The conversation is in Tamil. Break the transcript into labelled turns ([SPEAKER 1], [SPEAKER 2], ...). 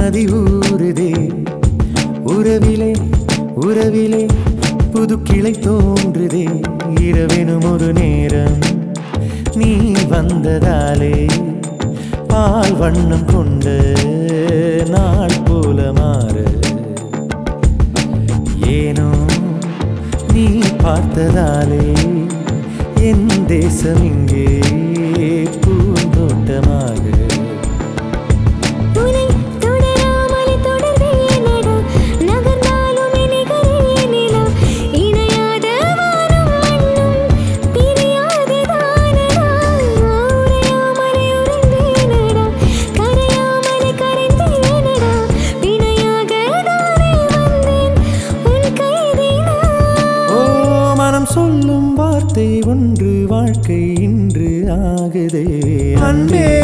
[SPEAKER 1] நதி ஊறுதே உறவிலே உறவிலே புது கிளை தோன்றுதே இரவெனும் ஒரு நேரம் நீ வந்ததாலே பால் வண்ணம் கொண்ட நாள் போல மாற ஏனோ நீ பார்த்ததாலே என் தேசம் இங்கே பூந்தோட்டமாக
[SPEAKER 2] உனை தொடராமலே தொடர்வேனடா நகர்ந்தாலும் நிகரேனிலா இணையாத வானம் மண்ணும் பிரியாது தானடா உறையாமலே உறைந்தேனடா கரையாமலே கரைந்தேனடா வினையாக தானே வந்தேன் உன் கைதினா
[SPEAKER 1] ஓ மனம் சொல்லும் வார்த்தை ஒன்று வாழ்க்கை இன்று ஆகுதே அன்பே